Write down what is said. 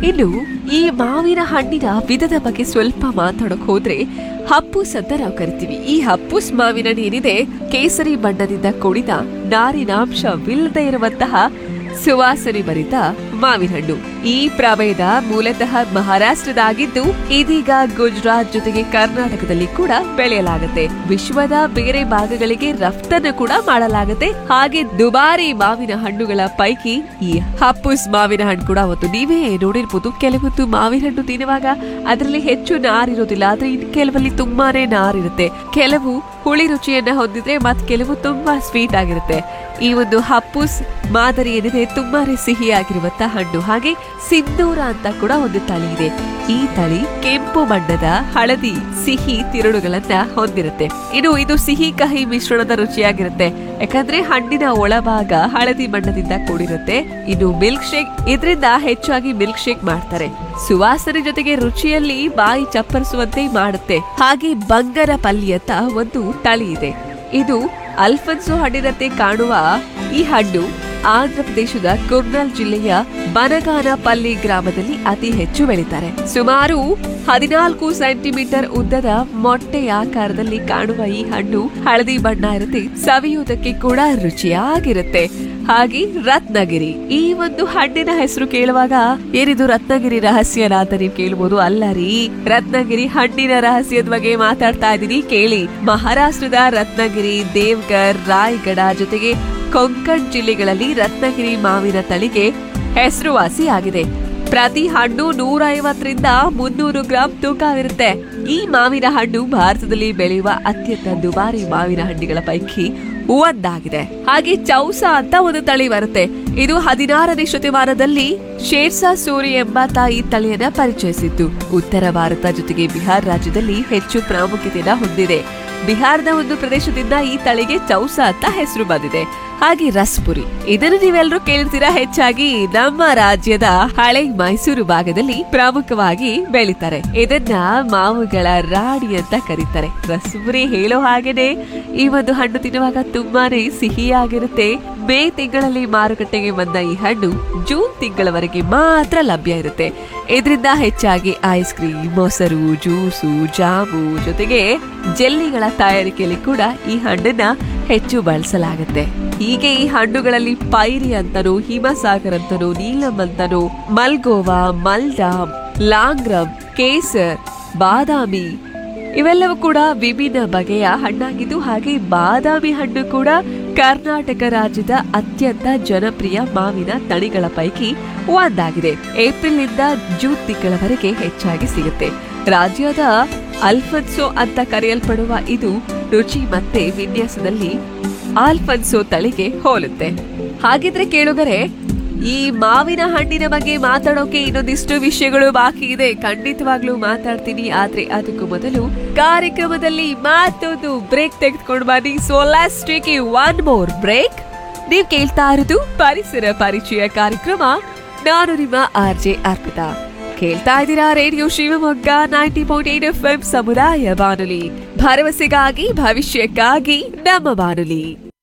ಇನ್ನು ಈ ಮಾವಿನ ಹಣ್ಣಿನ ವಿಧದ ಬಗ್ಗೆ ಸ್ವಲ್ಪ ಮಾತಾಡೋಕ್ ಹೋದ್ರೆ ಹಪ್ಪುಸ್ ಅಂತ ನಾವು ಕರಿತೀವಿ ಈ ಹಪ್ಪುಸ್ ಮಾವಿನ ಹಣ್ಣು ಏನಿದೆ ಕೇಸರಿ ಬಣ್ಣದಿಂದ ಕೂಡಿದ ನಾರಿನಾಂಶವಿಲ್ಲದೆ ಇರುವಂತಹ ಸುವಾಸನೆ ಭರಿತ ಮಾವಿನ ಹಣ್ಣು ಈ ಪ್ರಭೇದ ಮೂಲತಃ ಮಹಾರಾಷ್ಟ್ರದಾಗಿದ್ದು ಇದೀಗ ಗುಜರಾತ್ ಜೊತೆಗೆ ಕರ್ನಾಟಕದಲ್ಲಿ ಕೂಡ ಬೆಳೆಯಲಾಗುತ್ತೆ ವಿಶ್ವದ ಬೇರೆ ಭಾಗಗಳಿಗೆ ರಫ್ತನ್ನು ಕೂಡ ಮಾಡಲಾಗುತ್ತೆ ಹಾಗೆ ದುಬಾರಿ ಮಾವಿನ ಹಣ್ಣುಗಳ ಪೈಕಿ ಈ ಹಪ್ಪುಸ್ ಮಾವಿನ ಹಣ್ಣು ಕೂಡ ಒಂದು ನೀವೇ ನೋಡಿರ್ಬೋದು ಕೆಲವೊಂದು ಮಾವಿನ ಹಣ್ಣು ತಿನ್ನುವಾಗ ಅದರಲ್ಲಿ ಹೆಚ್ಚು ನಾರಿರೋದಿಲ್ಲ ಆದ್ರೆ ಇನ್ನು ಕೆಲವಲ್ಲಿ ತುಂಬಾನೇ ನಾರಿರುತ್ತೆ ಕೆಲವು ಹುಳಿ ರುಚಿಯನ್ನ ಹೊಂದಿದ್ರೆ ಮತ್ತೆ ಕೆಲವು ತುಂಬಾ ಸ್ವೀಟ್ ಆಗಿರುತ್ತೆ ಈ ಒಂದು ಹಪ್ಪುಸ್ ಮಾದರಿ ಏನಿದೆ ತುಂಬಾನೇ ಸಿಹಿಯಾಗಿರುವಂತ ಹಣ್ಣು ಹಾಗೆ ಸಿಂಧೂರ ಅಂತ ಕೂಡ ಒಂದು ತಳಿ ಇದೆ ಈ ತಳಿ ಕೆಂಪು ಬಣ್ಣದ ಹಳದಿ ಸಿಹಿ ತಿರುಳುಗಳನ್ನ ಹೊಂದಿರುತ್ತೆ ಇನ್ನು ಇದು ಸಿಹಿ ಕಹಿ ಮಿಶ್ರಣದ ರುಚಿಯಾಗಿರುತ್ತೆ ಯಾಕಂದ್ರೆ ಹಣ್ಣಿನ ಒಳಭಾಗ ಹಳದಿ ಬಣ್ಣದಿಂದ ಕೂಡಿರುತ್ತೆ ಇದು ಮಿಲ್ಕ್ ಶೇಕ್ ಇದರಿಂದ ಹೆಚ್ಚಾಗಿ ಮಿಲ್ಕ್ ಶೇಕ್ ಮಾಡ್ತಾರೆ ಸುವಾಸನೆ ಜೊತೆಗೆ ರುಚಿಯಲ್ಲಿ ಬಾಯಿ ಚಪ್ಪರಿಸುವಂತೆ ಮಾಡುತ್ತೆ ಹಾಗೆ ಬಂಗರ ಪಲ್ಲಿ ಅಂತ ಒಂದು ತಳಿ ಇದೆ ಇದು ಅಲ್ಫನ್ಸೋ ಹಣ್ಣಿನಂತೆ ಕಾಣುವ ಈ ಹಣ್ಣು ಆಂಧ್ರ ಪ್ರದೇಶದ ಕುರ್ನಲ್ ಜಿಲ್ಲೆಯ ಬನಗಾನಪಲ್ಲಿ ಗ್ರಾಮದಲ್ಲಿ ಅತಿ ಹೆಚ್ಚು ಬೆಳೀತಾರೆ ಸುಮಾರು ಹದಿನಾಲ್ಕು ಸೆಂಟಿಮೀಟರ್ ಉದ್ದದ ಮೊಟ್ಟೆ ಆಕಾರದಲ್ಲಿ ಕಾಣುವ ಈ ಹಣ್ಣು ಹಳದಿ ಬಣ್ಣ ಇರುತ್ತೆ ಸವಿಯುವುದಕ್ಕೆ ಕೂಡ ರುಚಿಯಾಗಿರುತ್ತೆ ಹಾಗೆ ರತ್ನಗಿರಿ ಈ ಒಂದು ಹಣ್ಣಿನ ಹೆಸರು ಕೇಳುವಾಗ ಏನಿದು ರತ್ನಗಿರಿ ರಹಸ್ಯನ ಅಂತ ನೀವು ಕೇಳ್ಬೋದು ಅಲ್ಲ ರೀ ರತ್ನಗಿರಿ ಹಣ್ಣಿನ ರಹಸ್ಯದ ಬಗ್ಗೆ ಮಾತಾಡ್ತಾ ಇದ್ದೀನಿ ಕೇಳಿ ಮಹಾರಾಷ್ಟ್ರದ ರತ್ನಗಿರಿ ದೇವ್ಗರ್ ರಾಯ್ಗಢ ಜೊತೆಗೆ ಕೊಂಕಣ್ ಜಿಲ್ಲೆಗಳಲ್ಲಿ ರತ್ನಗಿರಿ ಮಾವಿನ ತಳಿಗೆ ಹೆಸರುವಾಸಿಯಾಗಿದೆ ಪ್ರತಿ ಹಣ್ಣು ನೂರ ಐವತ್ತರಿಂದ ಮುನ್ನೂರು ಗ್ರಾಂ ತೂಕವಿರುತ್ತೆ ಈ ಮಾವಿನ ಹಣ್ಣು ಭಾರತದಲ್ಲಿ ಬೆಳೆಯುವ ಅತ್ಯಂತ ದುಬಾರಿ ಮಾವಿನ ಹಣ್ಣುಗಳ ಪೈಕಿ ಒಂದಾಗಿದೆ ಹಾಗೆ ಚೌಸ ಅಂತ ಒಂದು ತಳಿ ಬರುತ್ತೆ ಇದು ಹದಿನಾರನೇ ಶತಮಾನದಲ್ಲಿ ಶೇರ್ಸಾ ಸೂರಿ ಎಂಬಾತ ಈ ತಳಿಯನ್ನ ಪರಿಚಯಿಸಿತ್ತು ಉತ್ತರ ಭಾರತ ಜೊತೆಗೆ ಬಿಹಾರ ರಾಜ್ಯದಲ್ಲಿ ಹೆಚ್ಚು ಪ್ರಾಮುಖ್ಯತೆಯನ್ನ ಹೊಂದಿದೆ ಬಿಹಾರದ ಒಂದು ಪ್ರದೇಶದಿಂದ ಈ ತಳಿಗೆ ಚೌಸ ಅಂತ ಹೆಸರು ಬಂದಿದೆ ಹಾಗೆ ರಸ್ಪುರಿ ಇದನ್ನು ನೀವೆಲ್ಲರೂ ಕೇಳ್ತೀರಾ ಹೆಚ್ಚಾಗಿ ನಮ್ಮ ರಾಜ್ಯದ ಹಳೆ ಮೈಸೂರು ಭಾಗದಲ್ಲಿ ಪ್ರಮುಖವಾಗಿ ಬೆಳೀತಾರೆ ಇದನ್ನ ಮಾವುಗಳ ರಾಣಿ ಅಂತ ಕರೀತಾರೆ ರಸ್ಪುರಿ ಹೇಳೋ ಹಾಗೇನೆ ಈ ಒಂದು ಹಣ್ಣು ತಿನ್ನುವಾಗ ತುಂಬಾನೇ ಸಿಹಿಯಾಗಿರುತ್ತೆ ಮೇ ತಿಂಗಳಲ್ಲಿ ಮಾರುಕಟ್ಟೆಗೆ ಬಂದ ಈ ಹಣ್ಣು ಜೂನ್ ತಿಂಗಳವರೆಗೆ ಮಾತ್ರ ಲಭ್ಯ ಇರುತ್ತೆ ಇದರಿಂದ ಹೆಚ್ಚಾಗಿ ಐಸ್ ಕ್ರೀಮ್ ಮೊಸರು ಜ್ಯೂಸು ಜಾಮು ಜೊತೆಗೆ ಜೆಲ್ಲಿಗಳ ತಯಾರಿಕೆಯಲ್ಲಿ ಕೂಡ ಈ ಹಣ್ಣನ್ನ ಹೆಚ್ಚು ಬಳಸಲಾಗುತ್ತೆ ಹೀಗೆ ಈ ಹಣ್ಣುಗಳಲ್ಲಿ ಪೈರಿ ಅಂತನೋ ಹಿಮಸಾಗರ್ ಅಂತನೋ ನೀಲಂ ಅಂತನೋ ಮಲ್ಗೋವಾ ಮಲ್ಡಾಮ್ ಲಾಂಗ್ರಮ್ ಕೇಸರ್ ಬಾದಾಮಿ ಇವೆಲ್ಲವೂ ಕೂಡ ವಿಭಿನ್ನ ಬಗೆಯ ಹಣ್ಣಾಗಿದ್ದು ಹಾಗೆ ಬಾದಾಮಿ ಹಣ್ಣು ಕೂಡ ಕರ್ನಾಟಕ ರಾಜ್ಯದ ಅತ್ಯಂತ ಜನಪ್ರಿಯ ಮಾವಿನ ತಳಿಗಳ ಪೈಕಿ ಒಂದಾಗಿದೆ ಏಪ್ರಿಲ್ ನಿಂದ ಜೂನ್ ತಿಂಗಳವರೆಗೆ ಹೆಚ್ಚಾಗಿ ಸಿಗುತ್ತೆ ರಾಜ್ಯದ ಅಲ್ಫನ್ಸೋ ಅಂತ ಕರೆಯಲ್ಪಡುವ ಇದು ರುಚಿ ಮತ್ತೆ ವಿನ್ಯಾಸದಲ್ಲಿ ಆಲ್ಫನ್ಸೋ ತಳಿಗೆ ಹೋಲುತ್ತೆ ಹಾಗಿದ್ರೆ ಕೇಳುಗರೆ ಈ ಮಾವಿನ ಹಣ್ಣಿನ ಬಗ್ಗೆ ಮಾತಾಡೋಕೆ ಇನ್ನೊಂದಿಷ್ಟು ವಿಷಯಗಳು ಬಾಕಿ ಇದೆ ಖಂಡಿತವಾಗ್ಲೂ ಮಾತಾಡ್ತೀನಿ ಆದ್ರೆ ಅದಕ್ಕೂ ಮೊದಲು ಕಾರ್ಯಕ್ರಮದಲ್ಲಿ ಮತ್ತೊಂದು ಬ್ರೇಕ್ ತೆಗೆದುಕೊಂಡು ಬನ್ನಿ so let's take one more break ನೀವ್ ಕೇಳ್ತಾ ಇರೋದು ಪರಿಸರ ಪರಿಚಯ ಕಾರ್ಯಕ್ರಮ ನಾನು ನಿಮ್ಮ ಆರ್ ಜೆ ಅರ್ಪಿತಾ ಕೇಳ್ತಾ ಇದ್ದೀರಾ radio Shivamogga ninety point eight F M ಸಮುದಾಯ ಬಾನುಲಿ ಭರವಸೆಗಾಗಿ ಭವಿಷ್ಯಕ್ಕಾಗಿ ನಮ್ಮ ಬಾನುಲಿ